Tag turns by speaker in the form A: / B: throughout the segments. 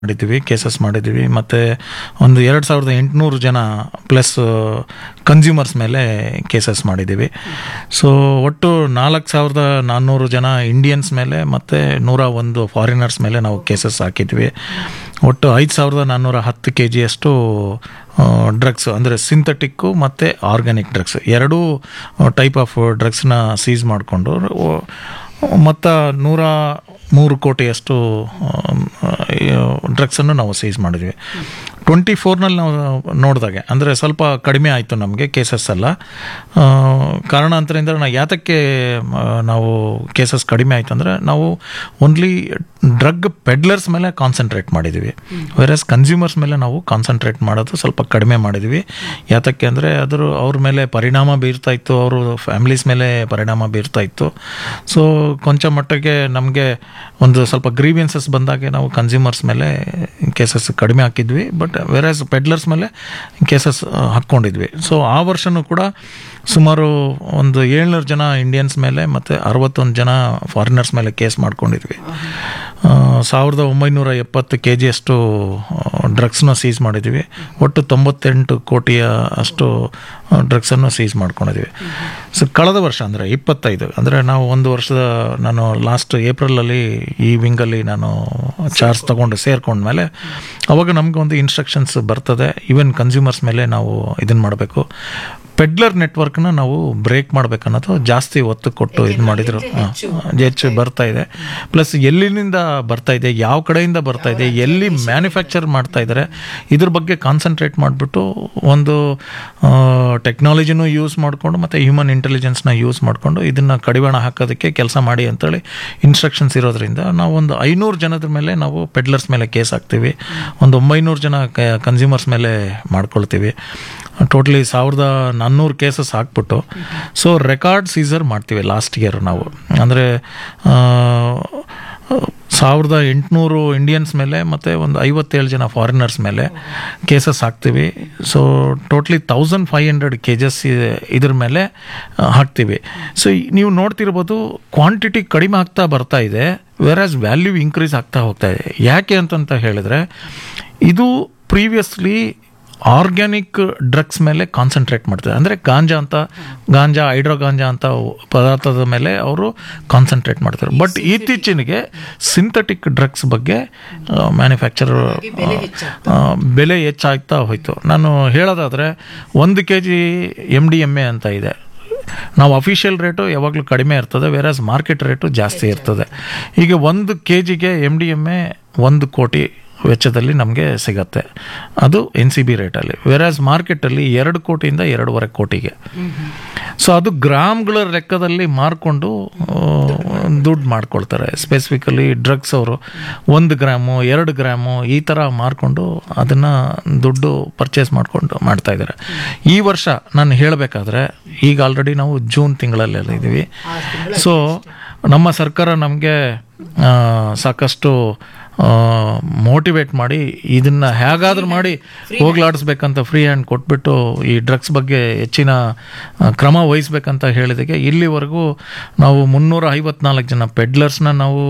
A: ಮಾಡಿದ್ದೀವಿ ಕೇಸಸ್ ಮಾಡಿದ್ದೀವಿ ಮತ್ತು ಒಂದು ಎರಡು ಸಾವಿರದ ಎಂಟುನೂರು ಜನ ಪ್ಲಸ್ ಕನ್ಸ್ಯೂಮರ್ಸ್ ಮೇಲೆ ಕೇಸಸ್ ಮಾಡಿದ್ದೀವಿ ಸೊ ಒಟ್ಟು ನಾಲ್ಕು ಸಾವಿರದ ನಾನ್ನೂರು ಜನ ಇಂಡಿಯನ್ಸ್ ಮೇಲೆ ಮತ್ತು ನೂರ ಒಂದು ಫಾರಿನರ್ಸ್ ಮೇಲೆ ನಾವು ಕೇಸಸ್ ಹಾಕಿದ್ವಿ ಒಟ್ಟು ಐದು ಸಾವಿರದ ನಾನ್ನೂರ ಹತ್ತು ಕೆ ಜಿಯಷ್ಟು ಡ್ರಗ್ಸ್ ಅಂದರೆ ಸಿಂಥೆಟಿಕ್ಕು ಮತ್ತು ಆರ್ಗ್ಯಾನಿಕ್ ಡ್ರಗ್ಸ್ ಎರಡೂ ಟೈಪ್ ಆಫ್ ಡ್ರಗ್ಸ್ನ ಸೀಸ್ ಮಾಡಿಕೊಂಡು ಮತ್ತು ನೂರ ಮೂರು ಕೋಟಿಯಷ್ಟು ಡ್ರಗ್ಸನ್ನು ನಾವು ಸೀಸ್ ಮಾಡಿದ್ವಿ ಟ್ವೆಂಟಿ ಫೋರ್ನಲ್ಲಿ ನಾವು ನೋಡಿದಾಗೆ ಅಂದರೆ ಸ್ವಲ್ಪ ಕಡಿಮೆ ಆಯಿತು ನಮಗೆ ಕೇಸಸ್ ಎಲ್ಲ ಆ, ಕಾರಣಾಂತರದಿಂದ ನಾವು ಯಾತಕ್ಕೆ ಆ, ನಾವು ಕೇಸಸ್ ಕಡಿಮೆ ಆಯಿತು ಅಂದರೆ ನಾವು ಓನ್ಲಿ ಡ್ರಗ್ ಪೆಡ್ಲರ್ಸ್ ಮೇಲೆ ಕಾನ್ಸಂಟ್ರೇಟ್ ಮಾಡಿದ್ದೀವಿ ವೆರಸ್ ಕನ್ಸ್ಯೂಮರ್ಸ್ ಮೇಲೆ ನಾವು ಕಾನ್ಸಂಟ್ರೇಟ್ ಮಾಡೋದು ಸ್ವಲ್ಪ ಕಡಿಮೆ ಮಾಡಿದ್ವಿ ಯಾತಕ್ಕೆ ಅಂದರೆ ಅದ್ರ ಅವ್ರ ಮೇಲೆ ಪರಿಣಾಮ ಬೀರ್ತಾ ಇತ್ತು ಅವರು ಫ್ಯಾಮಿಲೀಸ್ ಮೇಲೆ ಪರಿಣಾಮ ಬೀರ್ತಾ ಇತ್ತು ಸೊ ಕೊಂಚ ಮಟ್ಟಿಗೆ ನಮಗೆ ಒಂದು ಸ್ವಲ್ಪ ಗ್ರೀವಿಯನ್ಸಸ್ ಬಂದಾಗೆ ನಾವು ಕನ್ಸ್ಯೂಮರ್ಸ್ ಮೇಲೆ ಕೇಸಸ್ ಕಡಿಮೆ ಹಾಕಿದ್ವಿ ಬಟ್ ವೆರಸ್ ಪೆಡ್ಲರ್ಸ್ ಮೇಲೆ ಕೇಸಸ್ ಹಾಕ್ಕೊಂಡಿದ್ವಿ ಸೊ ಆ ವರ್ಷನೂ ಕೂಡ ಸುಮಾರು ಒಂದು ಏಳ್ನೂರು ಜನ ಇಂಡಿಯನ್ಸ್ ಮೇಲೆ ಮತ್ತು ಅರವತ್ತೊಂದು ಜನ ಫಾರಿನರ್ಸ್ ಮೇಲೆ ಕೇಸ್ ಮಾಡ್ಕೊಂಡಿದ್ವಿ ಆ, ಸಾವಿರದ ಒಂಬೈನೂರ ಎಪ್ಪತ್ತು ಕೆ ಜಿಯಷ್ಟು ಡ್ರಗ್ಸ್ನ ಸೀಸ್ ಮಾಡಿದ್ವಿ ಒಟ್ಟು ತೊಂಬತ್ತೆಂಟು ಕೋಟಿಯ ಅಷ್ಟು ಡ್ರಗ್ಸನ್ನು ಸೀಸ್ ಮಾಡ್ಕೊಂಡಿದ್ವಿ ಸೊ ಕಳೆದ ವರ್ಷ ಅಂದರೆ ಇಪ್ಪತ್ತೈದು ಅಂದರೆ ನಾವು ಒಂದು ವರ್ಷದ ನಾನು ಲಾಸ್ಟ್ ಏಪ್ರಿಲಲ್ಲಿ ಈ ವಿಂಗಲ್ಲಿ ನಾನು ಚಾರ್ಜ್ ತೊಗೊಂಡು ಸೇರ್ಕೊಂಡ್ಮೇಲೆ ಅವಾಗ ನಮ್ಗೆ ಒಂದು ಇನ್ಸ್ಟ್ರಕ್ಷನ್ಸ್ ಬರ್ತದೆ ಈವನ್ ಕನ್ಸ್ಯೂಮರ್ಸ್ ಮೇಲೆ ನಾವು ಇದನ್ನು ಮಾಡಬೇಕು ಪೆಡ್ಲರ್ ನೆಟ್ವರ್ಕ್ನ ನಾವು ಬ್ರೇಕ್ ಮಾಡ್ಬೇಕನ್ನೋದು ಜಾಸ್ತಿ ಒತ್ತು ಕೊಟ್ಟು ಇದು ಮಾಡಿದ್ರು ಹಾ, ಹೆಚ್ಚು ಬರ್ತಾ ಇದೆ ಪ್ಲಸ್ ಎಲ್ಲಿನಿಂದ ಬರ್ತಾ ಇದೆ ಯಾವ ಕಡೆಯಿಂದ ಬರ್ತಾ ಇದೆ ಎಲ್ಲಿ ಮ್ಯಾನುಫ್ಯಾಕ್ಚರ್ ಮಾಡ್ತಾ ಇದ್ದಾರೆ ಇದ್ರ ಬಗ್ಗೆ ಕಾನ್ಸಂಟ್ರೇಟ್ ಮಾಡಿಬಿಟ್ಟು ಒಂದು ಟೆಕ್ನಾಲಜಿನೂ ಯೂಸ್ ಮಾಡಿಕೊಂಡು ಮತ್ತು ಹ್ಯೂಮನ್ ಇಂಟೆಲಿಜೆನ್ಸ್ನ ಯೂಸ್ ಮಾಡಿಕೊಂಡು ಇದನ್ನು ಕಡಿವಾಣ ಹಾಕೋದಕ್ಕೆ ಕೆಲಸ ಮಾಡಿ ಅಂತೇಳಿ ಇನ್ಸ್ಟ್ರಕ್ಷನ್ಸ್ ಇರೋದ್ರಿಂದ ನಾವು ಒಂದು ಐನೂರು ಜನದ ಮೇಲೆ ನಾವು ಪೆಡ್ಲರ್ಸ್ ಮೇಲೆ ಕೇಸ್ ಹಾಕ್ತೀವಿ ಒಂದು ಒಂಬೈನೂರು ಜನ ಕನ್ಸ್ಯೂಮರ್ಸ್ ಮೇಲೆ ಮಾಡ್ಕೊಳ್ತೀವಿ ಟೋಟಲಿ ಸಾವಿರದ ನಾನ್ನೂರು ಕೇಸಸ್ ಹಾಕ್ಬಿಟ್ಟು ಸೊ ರೆಕಾರ್ಡ್ ಸೀಸರ್ ಮಾಡ್ತೀವಿ ಲಾಸ್ಟ್ ಇಯರ್ ನಾವು ಅಂದರೆ ಸಾವಿರದ ಎಂಟುನೂರು ಇಂಡಿಯನ್ಸ್ ಮೇಲೆ ಮತ್ತು ಒಂದು ಐವತ್ತೇಳು ಜನ ಫಾರಿನರ್ಸ್ ಮೇಲೆ ಕೇಸಸ್ ಹಾಕ್ತೀವಿ so totally thousand five hundred kgs ಇದ್ರ ಮೇಲೆ ಆ, ಹಾಕ್ತೀವಿ ಸೊ ನೀವು ನೋಡ್ತಿರ್ಬೋದು ಕ್ವಾಂಟಿಟಿ ಕಡಿಮೆ ಆಗ್ತಾ ಬರ್ತಾ ಇದೆ ವೆರಾಸ್ ವ್ಯಾಲ್ಯೂ ಇನ್ಕ್ರೀಸ್ ಆಗ್ತಾ ಹೋಗ್ತಾ ಇದೆ ಯಾಕೆ ಅಂತಂತ ಹೇಳಿದ್ರೆ ಇದು ಪ್ರೀವಿಯಸ್ಲಿ ಆರ್ಗ್ಯಾನಿಕ್ ಡ್ರಗ್ಸ್ ಮೇಲೆ ಕಾನ್ಸಂಟ್ರೇಟ್ ಮಾಡ್ತಾರೆ ಅಂದರೆ ಗಾಂಜಾ ಅಂತ ಗಾಂಜಾ ಹೈಡ್ರೋ ಗಾಂಜಾ ಅಂತ ಪದಾರ್ಥದ ಮೇಲೆ ಅವರು ಕಾನ್ಸಂಟ್ರೇಟ್ ಮಾಡ್ತಾರೆ ಬಟ್ ಇತ್ತೀಚೆಗೆ ಸಿಂಥೆಟಿಕ್ ಡ್ರಗ್ಸ್ ಬಗ್ಗೆ ಮ್ಯಾನುಫ್ಯಾಕ್ಚರ್ ಬೆಲೆ ಹೆಚ್ಚಾಗ್ತಾ ಹೋಯ್ತು ನಾನು ಹೇಳೋದಾದರೆ ಒಂದು K G M D M A ಅಂತ ಇದೆ ನಾವು ಅಫಿಷಿಯಲ್ ರೇಟು ಯಾವಾಗಲೂ ಕಡಿಮೆ ಇರ್ತದೆ ವೇರಾಸ್ ಮಾರ್ಕೆಟ್ ರೇಟು ಜಾಸ್ತಿ ಇರ್ತದೆ ಈಗ ಒಂದು ಕೆ ಜಿಗೆ ಎಮ್ ಡಿ ಎಮ್ ಎ ಒಂದು ಕೋಟಿ ವೆಚ್ಚದಲ್ಲಿ ನಮಗೆ ಸಿಗತ್ತೆ ಅದು ಎನ್ ಸಿ ಬಿ ರೇಟಲ್ಲಿ ವೆರಾಸ್ ಮಾರ್ಕೆಟಲ್ಲಿ ಎರಡು ಕೋಟಿಯಿಂದ ಎರಡೂವರೆ ಕೋಟಿಗೆ ಸೊ ಅದು ಗ್ರಾಮ್ಗಳ ಲೆಕ್ಕದಲ್ಲಿ ಮಾರ್ಕೊಂಡು ದುಡ್ಡು ಮಾಡ್ಕೊಳ್ತಾರೆ ಸ್ಪೆಸಿಫಿಕಲಿ ಡ್ರಗ್ಸ್ ಅವರು ಒಂದು ಗ್ರಾಮು ಎರಡು ಗ್ರಾಮು ಈ ಥರ ಮಾರ್ಕೊಂಡು ಅದನ್ನು ದುಡ್ಡು ಪರ್ಚೇಸ್ ಮಾಡಿಕೊಂಡು ಮಾಡ್ತಾ ಇದ್ದಾರೆ ಈ ವರ್ಷ ನಾನು ಹೇಳಬೇಕಾದ್ರೆ ಈಗ ಆಲ್ರೆಡಿ ನಾವು ಜೂನ್ ತಿಂಗಳಲ್ಲೆಲ್ಲ ಇದ್ದೀವಿ ಸೊ ನಮ್ಮ ಸರ್ಕಾರ ನಮಗೆ ಸಾಕಷ್ಟು ಮೋಟಿವೇಟ್ ಮಾಡಿ ಇದನ್ನ ಹೇಗಾದ್ರೂ ಮಾಡಿ ಹೋಗ್ಲಾಡಿಸ್ಬೇಕಂತ ಫ್ರೀ ಹ್ಯಾಂಡ್ ಕೊಟ್ಬಿಟ್ಟು ಈ ಡ್ರಗ್ಸ್ ಬಗ್ಗೆ ಹೆಚ್ಚಿನ ಆ, ಕ್ರಮ ವಹಿಸ್ಬೇಕಂತ ಹೇಳಿದಕ್ಕೆ ಇಲ್ಲಿವರೆಗೂ ನಾವು ಮುನ್ನೂರ ಐವತ್ನಾಲ್ಕು ಜನ ಪೆಡ್ಲರ್ಸ್ನ ನಾವು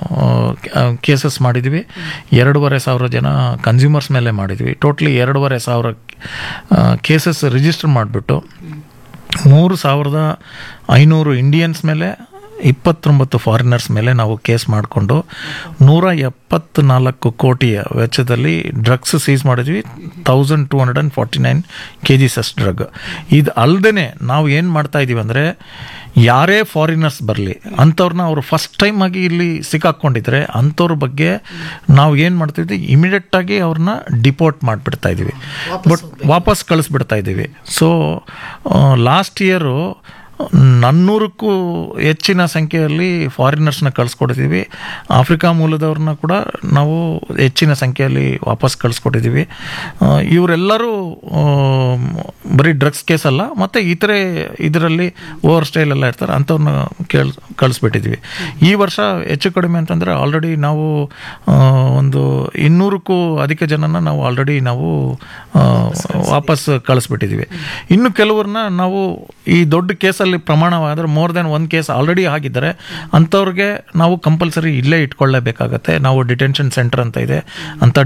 A: ಕೇಸಸ್ ಮಾಡಿದ್ವಿ ಎರಡೂವರೆ ಸಾವಿರ ಜನ ಕನ್ಸ್ಯೂಮರ್ಸ್ ಮೇಲೆ ಮಾಡಿದ್ವಿ ಟೋಟ್ಲಿ ಎರಡೂವರೆ ಸಾವಿರ ಕೇಸಸ್ ರಿಜಿಸ್ಟರ್ ಮಾಡಿಬಿಟ್ಟು ಮೂರು ಸಾವಿರದ ಐನೂರು ಇಂಡಿಯನ್ಸ್ ಮೇಲೆ ಇಪ್ಪತ್ತೊಂಬತ್ತು ಫಾರಿನರ್ಸ್ ಮೇಲೆ ನಾವು ಕೇಸ್ ಮಾಡಿಕೊಂಡು ನೂರ ಎಪ್ಪತ್ನಾಲ್ಕು ಕೋಟಿಯ ವೆಚ್ಚದಲ್ಲಿ ಡ್ರಗ್ಸ್ ಸೀಸ್ ಮಾಡಿದ್ವಿ thousand two hundred and forty nine kgs ಅಷ್ಟು ಡ್ರಗ್ ಇದು ಅಲ್ಲದೆ ನಾವು ಏನು ಮಾಡ್ತಾ ಇದ್ದೀವಿ ಅಂದರೆ ಯಾರೇ ಫಾರಿನರ್ಸ್ ಬರಲಿ ಅಂಥವ್ರನ್ನ ಅವರು ಫಸ್ಟ್ ಟೈಮ್ ಆಗಿ ಇಲ್ಲಿ ಸಿಕ್ಕಾಕೊಂಡಿದ್ರೆ ಅಂಥವ್ರ ಬಗ್ಗೆ ನಾವು ಏನು ಮಾಡ್ತಿದ್ವಿ ಇಮಿಡಿಯೇಟಾಗಿ ಅವ್ರನ್ನ ಡಿಪೋರ್ಟ್ ಮಾಡಿಬಿಡ್ತಾ ಇದ್ದೀವಿ ಬಟ್ ವಾಪಸ್ ಕಳಿಸ್ಬಿಡ್ತಾ ಇದ್ದೀವಿ ಸೊ ಲಾಸ್ಟ್ ಇಯರು ನಾನ್ನೂರಕ್ಕೂ ಹೆಚ್ಚಿನ ಸಂಖ್ಯೆಯಲ್ಲಿ ಫಾರಿನರ್ಸ್ನ ಕಳಿಸ್ಕೊಡ್ತೀವಿ ಆಫ್ರಿಕಾ ಮೂಲದವ್ರನ್ನ ಕೂಡ ನಾವು ಹೆಚ್ಚಿನ ಸಂಖ್ಯೆಯಲ್ಲಿ ವಾಪಸ್ ಕಳಿಸ್ಕೊಟ್ಟಿದ್ದೀವಿ ಆ, ಇವರೆಲ್ಲರೂ ಆ, ಬರೀ ಡ್ರಗ್ಸ್ ಕೇಸ್ ಅಲ್ಲ ಮತ್ತು ಇತರೆ ಇದರಲ್ಲಿ ಓವರ್ ಸ್ಟೈಲ್ ಎಲ್ಲ ಇರ್ತಾರೆ ಅಂಥವ್ರನ್ನ ಕೇಳ್ ಕಳಿಸ್ಬಿಟ್ಟಿದ್ವಿ ಈ ವರ್ಷ ಹೆಚ್ಚು ಕಡಿಮೆ ಅಂತಂದರೆ ಆಲ್ರೆಡಿ ನಾವು ಆ, ಒಂದು ಇನ್ನೂರಕ್ಕೂ ಅಧಿಕ ಜನನ ನಾವು ಆಲ್ರೆಡಿ ನಾವು ಆ, ವಾಪಸ್ ಕಳಿಸ್ಬಿಟ್ಟಿದ್ದೀವಿ ಇನ್ನು ಕೆಲವ್ರನ್ನ ನಾವು ಈ ದೊಡ್ಡ ಕೇಸಲ್ಲಿ ಕೇಸಲ್ಲಿ ಪ್ರಮಾಣವಾದರೆ ಮೋರ್ ದೆನ್ ಒಂದು ಕೇಸ್ ಆಲ್ರೆಡಿ ಆಗಿದ್ದಾರೆ ಅಂಥವ್ರಿಗೆ ನಾವು ಕಂಪಲ್ಸರಿ ಇಲ್ಲೇ ಇಟ್ಕೊಳ್ಳೇಬೇಕಾಗತ್ತೆ ನಾವು ಡಿಟೆನ್ಷನ್ ಸೆಂಟರ್ ಅಂತ ಇದೆ ಅಂತ